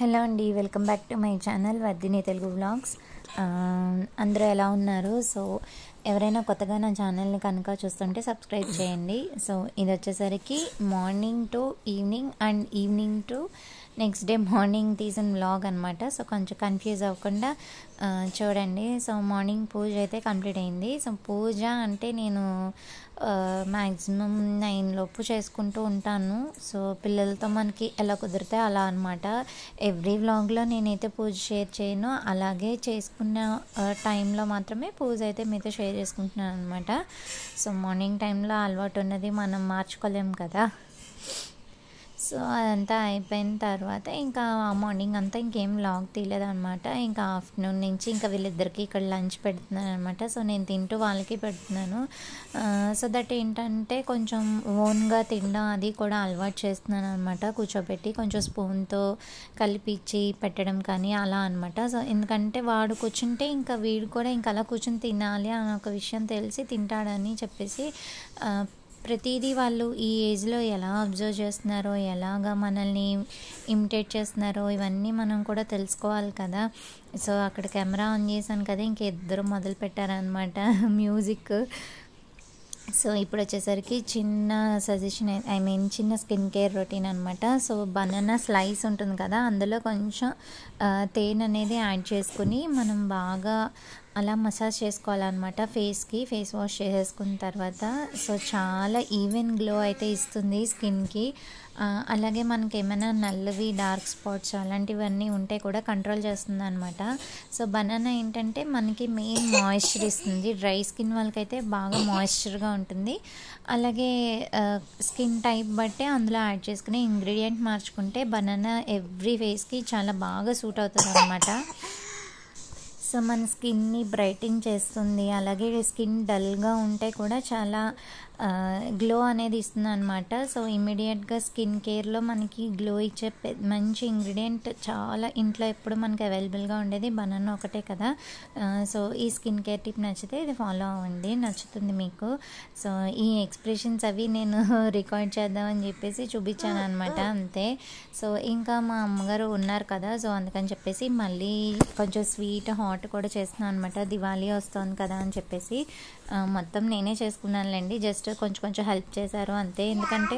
Hello అండి welcome back to my channel Vardhini Telugu vlogs అందరూ ఎలా ఉన్నారు సో ఎవరైనా కొత్తగా నా ఛానల్ని కనుక చూస్తుంటే సబ్స్క్రైబ్ చేయండి సో ఇది వచ్చేసరికి morning to evening and evening to next day morning తీసిన వ్లాగ్ అనమాట సో కొంచెం కన్ఫ్యూజ్ అవ్వకుండా ఆ, చూడండి సో మార్నింగ్ పూజ అయితే కంప్లీట్ అయింది సో పూజ అంటే నేను మ్యాక్సిమం నైన్ లోపు చేసుకుంటూ ఉంటాను సో పిల్లలతో మనకి ఎలా కుదిరితే అలా అనమాట ఎవ్రీ వ్లాగ్లో నేనైతే పూజ షేర్ చేయను అలాగే చేసుకున్న టైంలో మాత్రమే పూజ అయితే మీతో షేర్ చేసుకుంటున్నాను అనమాట సో మార్నింగ్ టైంలో అలవాటు ఉన్నది మనం మార్చుకోలేం కదా సో అదంతా అయిపోయిన తర్వాత ఇంకా మార్నింగ్ అంతా ఇంకేం లాగ్ తీయలేదు అనమాట ఇంకా ఆఫ్టర్నూన్ నుంచి ఇంకా వీళ్ళిద్దరికి ఇక్కడ లంచ్ పెడుతున్నాను అనమాట సో నేను తింటూ వాళ్ళకి పెడుతున్నాను సో దట్ ఏంటంటే కొంచెం ఓన్గా తినడం అది కూడా అలవాటు చేస్తున్నాను అనమాట కూర్చోబెట్టి కొంచెం స్పూన్తో కలిపిచ్చి పెట్టడం కానీ అలా అనమాట సో ఎందుకంటే వాడు కూర్చుంటే ఇంకా వీడు కూడా ఇంకా అలా కూర్చొని తినాలి అని ఒక విషయం తెలిసి తింటాడని చెప్పేసి ఆ, ప్రతిదీ వాళ్ళు ఈ ఏజ్లో ఎలా అబ్జర్వ్ చేస్తున్నారో ఎలాగా మనల్ని ఇమిటేట్ చేస్తున్నారో ఇవన్నీ మనం కూడా తెలుసుకోవాలి కదా సో అక్కడ కెమెరా ఆన్ చేశాను కదా ఇంక ఇద్దరు మొదలు పెట్టారనమాట మ్యూజిక్ సో ఇప్పుడు వచ్చేసరికి చిన్న సజెషన్ ఐ మీన్ చిన్న స్కిన్ కేర్ రొటీన్ అనమాట సో బనానా స్లైస్ ఉంటుంది కదా అందులో కొంచెం ఆ, తేనె అనేది యాడ్ చేసుకుని మనం బాగా అలా మసాజ్ చేసుకోవాలన్నమాట ఫేస్కి ఫేస్ వాష్ చేసేసుకున్న తర్వాత సో చాలా ఈవెన్ గ్లో అయితే ఇస్తుంది స్కిన్కి ఆ, అలాగే మనకి ఏమైనా నల్లవి డార్క్ స్పాట్స్ అలాంటివన్నీ ఉంటే కూడా కంట్రోల్ చేస్తుంది అనమాట సో బనానా ఏంటంటే మనకి మెయిన్ మాయిశ్చర్ ఇస్తుంది డ్రై స్కిన్ వాళ్ళకైతే బాగా మాయిశ్చర్గా ఉంటుంది అలాగే స్కిన్ టైప్ బట్టే అందులో యాడ్ చేసుకుని ఇంగ్రీడియంట్ మార్చుకుంటే బనానా ఎవ్రీ ఫేస్కి చాలా బాగా సూట్ అవుతుంది అనమాట సో మన స్కిన్ని బ్రైటింగ్ చేస్తుంది అలాగే స్కిన్ డల్గా ఉంటే కూడా చాలా గ్లో అనేది ఇస్తుంది అనమాట సో ఇమీడియట్గా స్కిన్ కేర్లో మనకి గ్లో ఇచ్చే పె- మంచి ఇంగ్రీడియంట్ చాలా ఇంట్లో ఎప్పుడు మనకి అవైలబుల్గా ఉండేది బనానా ఒకటే కదా ఆ, సో ఈ స్కిన్ కేర్ టిప్ నచ్చితే ఇది ఫాలో అవ్వండి నచ్చుతుంది మీకు సో ఈ ఎక్స్ప్రెషన్స్ అవి నేను రికార్డ్ చేద్దామని చెప్పేసి చూపించాను అనమాట అంతే సో ఇంకా మా అమ్మగారు ఉన్నారు కదా సో అందుకని చెప్పేసి మళ్ళీ కొంచెం స్వీట్ హాట్ కూడా చేస్తున్నాను అనమాట దివాళీ వస్తుంది కదా అని చెప్పేసి ఆ, మొత్తం నేనే చేసుకున్నానులేండి జస్ట్ కొంచెం కొంచెం హెల్ప్ చేశారు అంతే ఎందుకంటే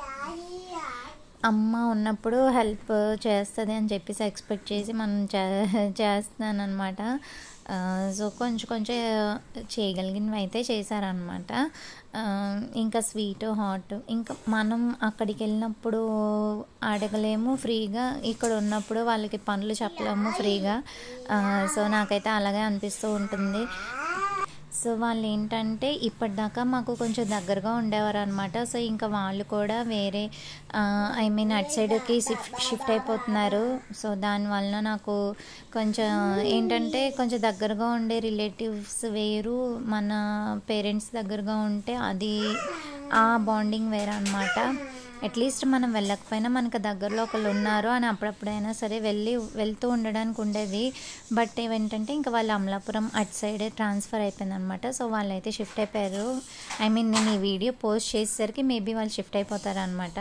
అమ్మ ఉన్నప్పుడు హెల్ప్ చేస్తుంది అని చెప్పేసి ఎక్స్పెక్ట్ చేసి మనం చే చేస్తున్నాను అనమాట సో కొంచెం కొంచెం చేయగలిగినవి అయితే చేశారనమాట ఇంకా స్వీట్ హాట్ ఇంకా మనం అక్కడికి వెళ్ళినప్పుడు అడగలేము ఫ్రీగా ఇక్కడ ఉన్నప్పుడు వాళ్ళకి పనులు చెప్పలేము ఫ్రీగా ఆ, సో నాకైతే అలాగే అనిపిస్తూ ఉంటుంది సో వాళ్ళు ఏంటంటే ఇప్పటిదాకా మాకు కొంచెం దగ్గరగా ఉండేవారు అనమాట సో ఇంకా వాళ్ళు కూడా వేరే ఐ మీన్ అటు సైడ్కి షిఫ్ట్ షిఫ్ట్ అయిపోతున్నారు సో దానివల్ల నాకు కొంచెం ఏంటంటే కొంచెం దగ్గరగా ఉండే రిలేటివ్స్ వేరు మన పేరెంట్స్ దగ్గరగా ఉంటే అది ఆ బాండింగ్ వేరే అనమాట అట్లీస్ట్ మనం వెళ్ళకపోయినా మనకు దగ్గరలో ఒకళ్ళు ఉన్నారు అని అప్పుడప్పుడైనా సరే వెళ్ళి వెళ్తూ ఉండడానికి ఉండేది బట్ ఏంటంటే ఇంకా వాళ్ళు అమలాపురం అటు సైడే ట్రాన్స్ఫర్ అయిపోయింది అనమాట సో వాళ్ళైతే షిఫ్ట్ అయిపోయారు ఐ మీన్ నేను ఈ వీడియో పోస్ట్ చేసేసరికి మేబీ వాళ్ళు షిఫ్ట్ అయిపోతారు అనమాట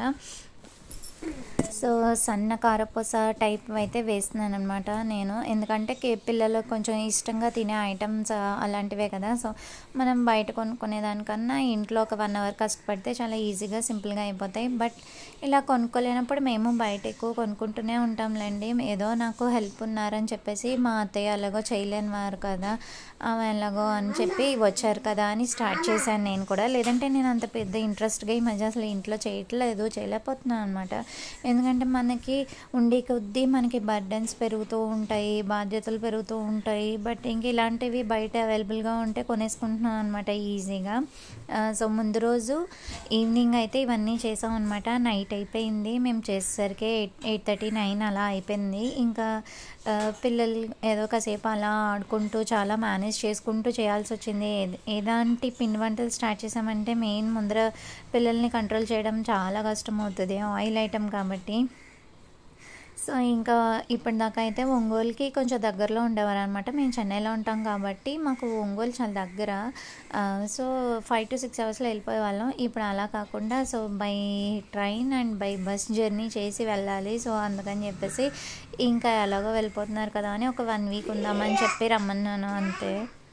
సో సన్న కారపూస టైప్ అయితే వేస్తున్నాను అనమాట నేను ఎందుకంటే కే పిల్లలు కొంచెం ఇష్టంగా తినే ఐటమ్స్ అలాంటివే కదా సో మనం బయట కొనుక్కునే దానికన్నా ఇంట్లో ఒక వన్ అవర్ కష్టపడితే చాలా ఈజీగా సింపుల్గా అయిపోతాయి బట్ ఇలా కొనుక్కోలేనప్పుడు మేము బయట ఎక్కువ కొనుక్కుంటూనే ఉంటాంలేండి ఏదో నాకు హెల్ప్ ఉన్నారని చెప్పేసి మా అత్తయ్య అలాగో చేయలేని వారు కదా ఆమె ఎలాగో అని చెప్పి వచ్చారు కదా అని స్టార్ట్ చేశాను నేను కూడా లేదంటే నేను అంత పెద్ద ఇంట్రెస్ట్గా ఈ మధ్య అసలు ఇంట్లో చేయట్లేదు చేయలేకపోతున్నాను అనమాట ఎందుకంటే మనకి ఉండే కొద్దీ మనకి బర్డన్స్ పెరుగుతూ ఉంటాయి బాధ్యతలు పెరుగుతూ ఉంటాయి బట్ ఇంక ఇలాంటివి బయట అవైలబుల్గా ఉంటే కొనేసుకుంటున్నాం అనమాట ఈజీగా ఆ, సో ముందు రోజు ఈవినింగ్ అయితే ఇవన్నీ చేసాం అనమాట నైట్ అయిపోయింది మేము చేసేసరికి ఎయిట్ ఎయిట్ థర్టీ నైన్ అలా అయిపోయింది ఇంకా ఆ, పిల్లలు ఏదో కాసేపు అలా ఆడుకుంటూ చాలా మేనేజ్ చేసుకుంటూ చేయాల్సి వచ్చింది ఏ- ఏదాంటి పిండి వంటలు స్టార్ట్ చేసామంటే మెయిన్ ముందర పిల్లల్ని కంట్రోల్ చేయడం చాలా కష్టం అవుతుంది ఆయిల్ ఐటమ్ కాబట్టి సో ఇంకా ఇప్పటిదాకా అయితే ఒంగోలుకి కొంచెం దగ్గరలో ఉండేవారు అనమాట మేము చెన్నైలో ఉంటాం కాబట్టి మాకు ఒంగోలు చాలా దగ్గర ఆ, సో ఫైవ్ టు సిక్స్ అవర్స్లో వెళ్ళిపోయే వాళ్ళం ఇప్పుడు అలా కాకుండా so by train and by bus journey చేసి వెళ్ళాలి సో అందుకని చెప్పేసి ఇంకా ఎలాగో వెళ్ళిపోతున్నారు కదా అని ఒక వన్ వీక్ ఉందామని చెప్పి రమ్మన్నాను అంతే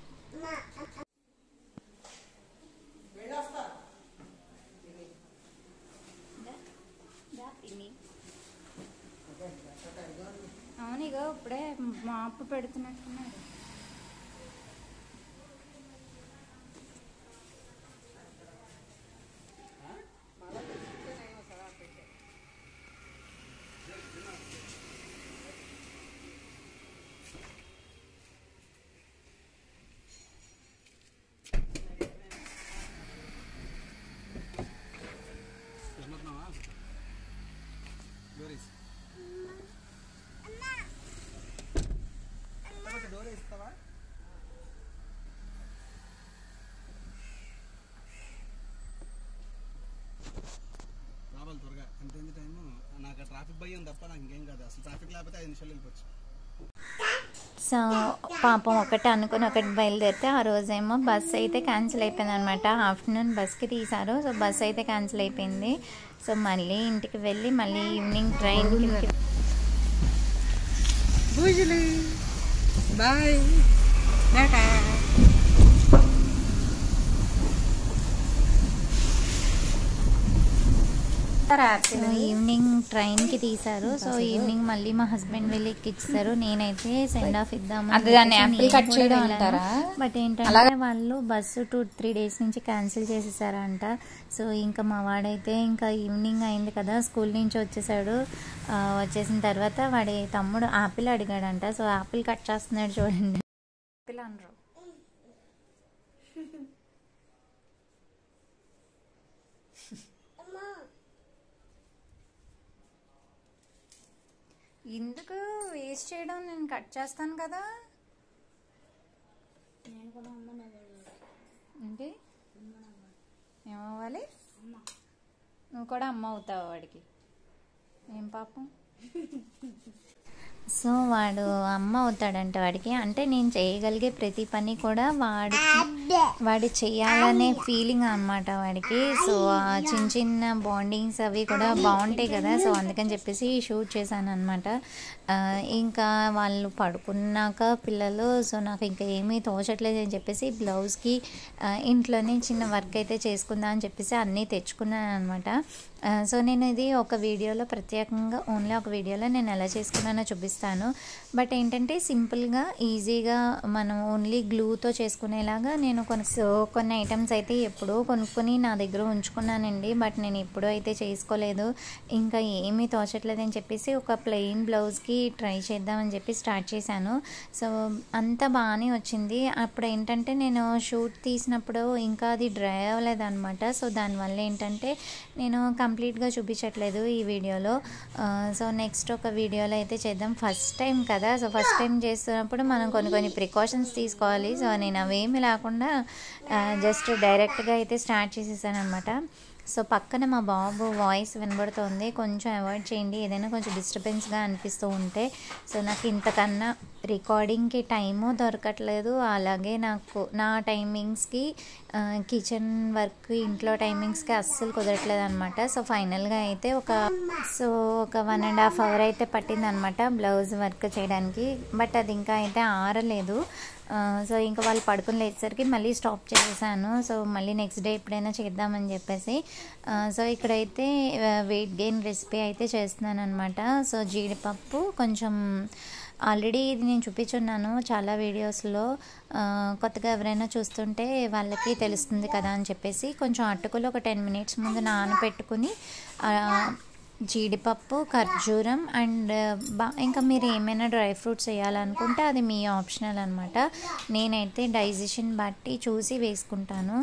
అవును ఇగో ఇప్పుడే మాపు పెడుతున్నట్టున్నారు డోర్ ఇస్తావా రావాలి త్వరగా ఎంత ఎంత టైము నాకు ఆ ట్రాఫిక్ భయం తప్ప నాకు ఇంకేం కాదు అసలు ట్రాఫిక్ లేకపోతే ఐదు నిమిషాలు వెళ్ళిపోవచ్చు సో పాపం ఒకటి అనుకుని ఒకటి బయలుదేరితే ఆ రోజేమో బస్ అయితే క్యాన్సిల్ అయిపోయింది అనమాట ఆఫ్టర్నూన్ బస్కి తీశారు సో బస్ అయితే క్యాన్సిల్ అయిపోయింది సో మళ్ళీ ఇంటికి వెళ్ళి మళ్ళీ ఈవినింగ్ ట్రైన్కి బూజులు బాయ్ టాటా సో ఈవినింగ్ ట్రైన్కి తీశారు సో ఈవినింగ్ మళ్ళీ మా హస్బెండ్ వెళ్ళి ఎక్కిచ్చారు నేనైతే సెండ్ ఆఫ్ ఇద్దాము అది దాన్ని apple cut చేయడం అంటారా? బట్ ఏంటంటే వాళ్ళు బస్సు టూ త్రీ డేస్ నుంచి క్యాన్సిల్ చేసేసారంట సో ఇంకా మా వాడైతే ఇంకా ఈవినింగ్ అయింది కదా స్కూల్ నుంచి వచ్చేసాడు ఆ, వచ్చేసిన తర్వాత వాడి తమ్ముడు ఆపిల్ అడిగాడంట సో ఆపిల్ కట్ చేస్తున్నాడు చూడండి ఆపిల్ అనరు ఎందుకు వేస్ట్ చేయడం నేను కట్ చేస్తాను కదా ఏంటి ఏమవ్వాలి నువ్వు కూడా అమ్మ అవుతావు వాడికి ఏం పాపం సో వాడు అమ్మ అవుతాడంట వాడికి అంటే నేను చేయగలిగే ప్రతి పని కూడా వాడి వాడి చేయాలనే ఫీలింగ్ అన్నమాట వాడికి సో ఆ చిన్న చిన్న బాండింగ్స్ అవి కూడా బాగుంటాయి కదా సో అందుకని చెప్పేసి షూట్ చేశాను అనమాట ఇంకా వాళ్ళు పడుకున్నాక పిల్లలు సో నాకు ఇంకా ఏమీ తోచట్లేదు అని చెప్పేసి బ్లౌజ్కి ఆ, ఇంట్లోనే చిన్న వర్క్ అయితే చేసుకుందాం అని చెప్పేసి అన్నీ తెచ్చుకున్నాను అనమాట సో నేను ఇది ఒక వీడియోలో ప్రత్యేకంగా ఓన్లీ ఒక వీడియోలో నేను ఎలా చేసుకున్నానో చూపిస్తాను బట్ ఏంటంటే సింపుల్గా ఈజీగా మనం ఓన్లీ గ్లూతో చేసుకునేలాగా నేను కొన్ని సో కొన్ని ఐటమ్స్ అయితే ఎప్పుడో కొనుక్కొని నా దగ్గర ఉంచుకున్నానండి బట్ నేను ఎప్పుడూ అయితే చేసుకోలేదు ఇంకా ఏమీ తోచట్లేదు అని చెప్పేసి ఒక ప్లెయిన్ బ్లౌజ్కి ట్రై చేద్దామని చెప్పి స్టార్ట్ చేశాను సో అంతా బాగానే వచ్చింది అప్పుడు ఏంటంటే నేను షూట్ తీసినప్పుడు ఇంకా అది డ్రై అవ్వలేదన్నమాట సో దానివల్ల ఏంటంటే నేను కంప్లీట్గా చూపించట్లేదు ఈ వీడియోలో ఆ, సో నెక్స్ట్ ఒక వీడియోలో అయితే చేద్దాం ఫస్ట్ టైం కదా సో ఫస్ట్ టైం చేస్తున్నప్పుడు మనం కొన్ని కొన్ని ప్రికాషన్స్ తీసుకోవాలి సో నేను అవేమి లేకుండా జస్ట్ డైరెక్ట్గా అయితే స్టార్ట్ చేసేసాను అనమాట సో పక్కన మా బాబు వాయిస్ వినబడుతోంది కొంచెం అవాయిడ్ చేయండి ఏదైనా కొంచెం డిస్టర్బెన్స్గా అనిపిస్తూ ఉంటే సో నాకు ఇంతకన్నా రికార్డింగ్కి టైము దొరకట్లేదు అలాగే నాకు నా టైమింగ్స్కి కిచెన్ వర్క్ ఇంట్లో టైమింగ్స్కి అస్సలు కుదరట్లేదు అనమాట సో ఫైనల్గా అయితే ఒక సో ఒక వన్ అండ్ హాఫ్ అవర్ అయితే పట్టింది అనమాట బ్లౌజ్ వర్క్ చేయడానికి బట్ అది ఇంకా అయితే ఆరలేదు ఆ, సో ఇంకా వాళ్ళు పడుకుని లేచేసరికి మళ్ళీ స్టాప్ చేసేసాను సో మళ్ళీ నెక్స్ట్ డే ఎప్పుడైనా చేద్దామని చెప్పేసి ఆ, సో ఇక్కడైతే వెయిట్ గెయిన్ రెసిపీ అయితే చేస్తున్నాను అనమాట సో జీడిపప్పు కొంచెం ఆల్రెడీ ఇది నేను చూపించున్నాను చాలా వీడియోస్లో ఆ, కొత్తగా ఎవరైనా చూస్తుంటే వాళ్ళకి తెలుస్తుంది కదా అని చెప్పేసి కొంచెం అటుకులు ఒక టెన్ మినిట్స్ ముందు నానబెట్టుకుని ఆ, జీడిపప్పు ఖర్జూరం అండ్ బా ఇంకా మీరు ఏమైనా డ్రై ఫ్రూట్స్ వేయాలనుకుంటే అది మీ ఆప్షనల్ అనమాట నేనైతే డైజెషన్ బట్టి చూసి వేసుకుంటాను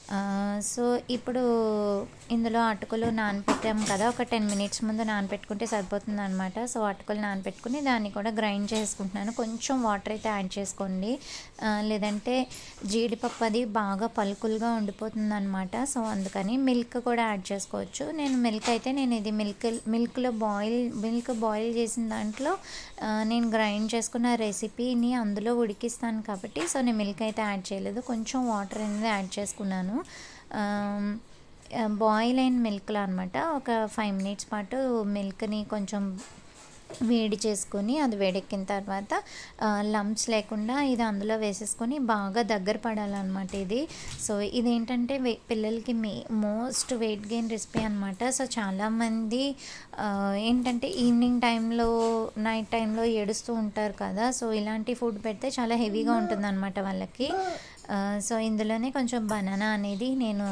ఆ, సో ఇప్పుడు ఇందులో అటుకులు నానపెట్టాం కదా ఒక టెన్ మినిట్స్ ముందు నానపెట్టుకుంటే సరిపోతుంది అనమాట సో అటుకులు నానపెట్టుకుని దాన్ని కూడా గ్రైండ్ చేసుకుంటున్నాను కొంచెం వాటర్ అయితే యాడ్ చేసుకోండి ఆ, లేదంటే జీడిపప్పు అది బాగా పలుకులుగా ఉండిపోతుంది అనమాట సో అందుకని మిల్క్ కూడా యాడ్ చేసుకోవచ్చు నేను మిల్క్ అయితే నేను ఇది మిల్క్ మిల్క్లో బాయిల్ మిల్క్ బాయిల్ చేసిన దాంట్లో ఆ, నేను గ్రైండ్ చేసుకున్న రెసిపీని అందులో ఉడికిస్తాను కాబట్టి సో నేను మిల్క్ అయితే యాడ్ చేయలేదు కొంచెం వాటర్ అనేది యాడ్ చేసుకున్నాను బాయిల్ అయిన మిల్క్లో అనమాట ఒక ఫైవ్ మినిట్స్ పాటు మిల్క్ని కొంచెం వేడి చేసుకొని అది వేడెక్కిన తర్వాత లంప్స్ లేకుండా ఇది అందులో వేసేసుకొని బాగా దగ్గర పడాలన్నమాట ఇది సో ఇదేంటంటే వే పిల్లలకి may most weight gain recipe అనమాట సో చాలామంది ఆ, ఏంటంటే ఈవినింగ్ టైంలో నైట్ టైంలో ఏడుస్తూ ఉంటారు కదా సో ఇలాంటి ఫుడ్ పెడితే చాలా హెవీగా ఉంటుందన్నమాట వాళ్ళకి ఆ, సో ఇందులోనే కొంచెం బనానా అనేది నేను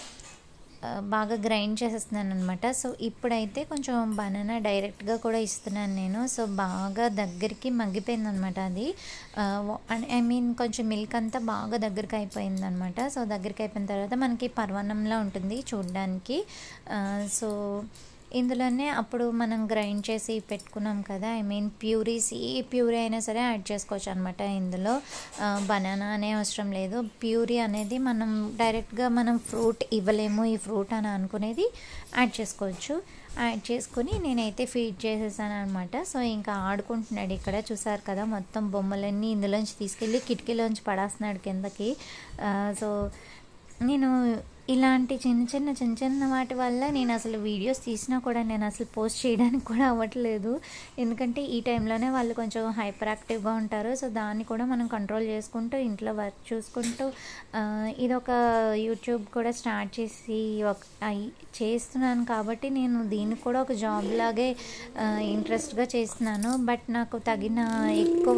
ఆ, బాగా గ్రైండ్ చేసేస్తున్నాను అనమాట సో ఇప్పుడైతే కొంచెం బనానా డైరెక్ట్గా కూడా ఇస్తున్నాను నేను సో బాగా దగ్గరికి మగ్గిపోయింది అనమాట అది ఐ మీన్ కొంచెం మిల్క్ అంతా బాగా దగ్గరికి అయిపోయింది అనమాట సో దగ్గరికి అయిపోయిన తర్వాత మనకి పర్వణంలా ఉంటుంది చూడ్డానికి ఆ, సో ఇందులోనే అప్పుడు మనం గ్రైండ్ చేసి పెట్టుకున్నాం కదా ఐ మీన్ ప్యూరీస్ ఏ ప్యూరీ అయినా సరే యాడ్ చేసుకోవచ్చు అనమాట ఇందులో బనానా అనే అవసరం లేదు ప్యూరీ అనేది మనం డైరెక్ట్గా మనం ఫ్రూట్ ఇవ్వలేము ఈ ఫ్రూట్ అని అనుకునేది యాడ్ చేసుకోవచ్చు యాడ్ చేసుకుని నేనైతే ఫీడ్ చేసేసాను అనమాట సో ఇంకా ఆడుకుంటున్నాడు ఇక్కడ చూసారు కదా మొత్తం బొమ్మలన్నీ ఇందులోంచి తీసుకెళ్ళి కిటికీలోంచి పడేస్తున్నాడు కిందకి ఆ, సో నేను ఇలాంటి చిన్న చిన్న చిన్న చిన్న వాటి వల్ల నేను అసలు వీడియోస్ తీసినా కూడా నేను అసలు పోస్ట్ చేయడానికి కూడా అవ్వట్లేదు ఎందుకంటే ఈ టైంలోనే వాళ్ళు కొంచెం హైపర్ యాక్టివ్గా ఉంటారు సో దాన్ని కూడా మనం కంట్రోల్ చేసుకుంటూ ఇంట్లో వర్క్ చూసుకుంటూ ఆ, ఇదొక యూట్యూబ్ కూడా స్టార్ట్ చేసి ఒక అయి- చేస్తున్నాను కాబట్టి నేను దీన్ని కూడా ఒక జాబ్ లాగే ఇంట్రెస్ట్గా చేస్తున్నాను బట్ నాకు తగిన ఎక్కువ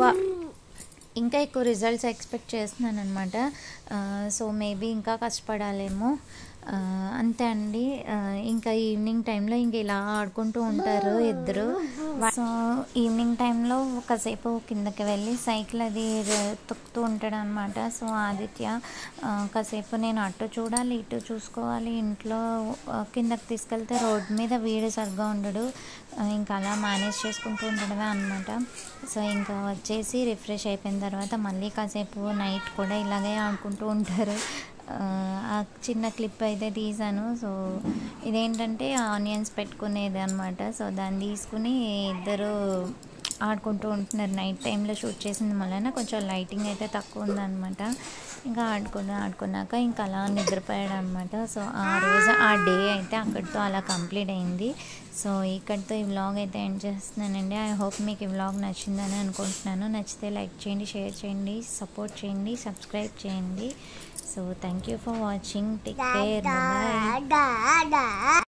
ఇంకా ఎక్కువ రిజల్ట్స్ ఎక్స్పెక్ట్ చేస్తున్నాను అనమాట సో మేబీ ఇంకా కష్టపడాలేమో ఆ, అంతే అండి ఆ, ఇంకా ఈవినింగ్ టైంలో ఇంక ఇలా ఆడుకుంటూ ఉంటారు ఇద్దరు సో ఈవినింగ్ టైంలో కాసేపు కిందకి వెళ్ళి సైకిల్ అది ర- తొక్కుతూ ఉంటాడు అనమాట సో ఆదిత్య ఆ, కాసేపు నేను అటు చూడాలి ఇటు చూసుకోవాలి ఇంట్లో ఆ, కిందకి తీసుకెళ్తే రోడ్ మీద వీడు సరిగ్గా ఉండడు ఆ, ఇంకా అలా మేనేజ్ చేసుకుంటూ ఉండడమే అనమాట సో ఇంకా వచ్చేసి రిఫ్రెష్ అయిపోయిన తర్వాత మళ్ళీ కాసేపు నైట్ కూడా ఇలాగే ఆడుకుంటూ ఉంటారు ఆ, ఆ చిన్న క్లిప్ అయితే తీసాను సో ఇదేంటంటే ఆనియన్స్ పెట్టుకునేది అనమాట సో దాన్ని తీసుకుని ఇద్దరు ఆడుకుంటూ ఉంటున్నారు నైట్ టైంలో షూట్ చేసింది వలన కొంచెం లైటింగ్ అయితే తక్కువ ఉందన్నమాట ఇంకా ఆడుకుని ఆడుకున్నాక ఇంకా అలా నిద్రపోయాడు అనమాట సో ఆ రోజు ఆ డే అయితే అక్కడితో అలా కంప్లీట్ అయింది సో ఇక్కడితో ఈ వ్లాగ్ అయితే ఎండ్ చేస్తున్నానండి ఐ హోప్ మీకు ఈ వ్లాగ్ నచ్చిందని అనుకుంటున్నాను నచ్చితే లైక్ చేయండి షేర్ చేయండి సపోర్ట్ చేయండి సబ్స్క్రైబ్ చేయండి so thank you for watching take care bye